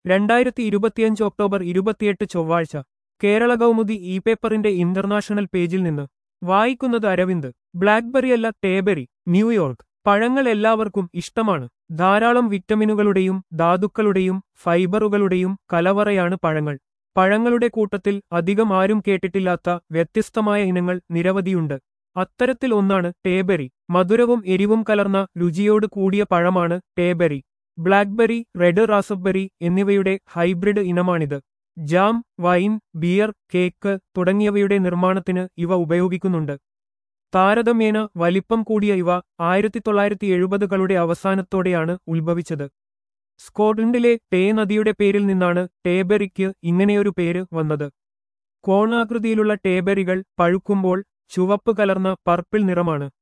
രണ്ടായിരത്തി ഇരുപത്തിയഞ്ച് ഒക്ടോബർ ഇരുപത്തിയെട്ട് ചൊവ്വാഴ്ച കേരള കൗമുദി ഇ പേപ്പറിന്റെ ഇന്റർനാഷണൽ പേജിൽ നിന്ന് വായിക്കുന്നത് അരവിന്ദ് ബ്ലാക്ക്ബെറിയല്ല ടേബെറി ന്യൂയോർക്ക് പഴങ്ങൾ എല്ലാവർക്കും ഇഷ്ടമാണ് ധാരാളം വിറ്റമിനുകളുടെയും ധാതുക്കളുടെയും ഫൈബറുകളുടെയും കലവറയാണ് പഴങ്ങൾ പഴങ്ങളുടെ കൂട്ടത്തിൽ അധികം ആരും കേട്ടിട്ടില്ലാത്ത വ്യത്യസ്തമായ ഇനങ്ങൾ നിരവധിയുണ്ട് അത്തരത്തിൽ ഒന്നാണ് ടേബെറി മധുരവും എരിവും കലർന്ന രുചിയോട് കൂടിയ പഴമാണ് ടേബെറി ബ്ലാക്ക്ബെറി റെഡ് റാസബെറി എന്നിവയുടെ ഹൈബ്രിഡ് ഇനമാണിത് ജാം വൈൻ ബിയർ കേക്ക് തുടങ്ങിയവയുടെ നിർമ്മാണത്തിന് ഇവ ഉപയോഗിക്കുന്നുണ്ട് താരതമ്യേന വലിപ്പം കൂടിയ ഇവ ആയിരത്തി തൊള്ളായിരത്തി എഴുപതുകളുടെ അവസാനത്തോടെയാണ് ഉത്ഭവിച്ചത് സ്കോട്ട്ലൻഡിലെ ടേ നദിയുടെ പേരിൽ നിന്നാണ് ടേബെറിക്ക് ഇങ്ങനെയൊരു പേര് വന്നത് കോണാകൃതിയിലുള്ള ടേബെറികൾ പഴുക്കുമ്പോൾ ചുവപ്പ് കലർന്ന പർപ്പിൾ നിറമാണ്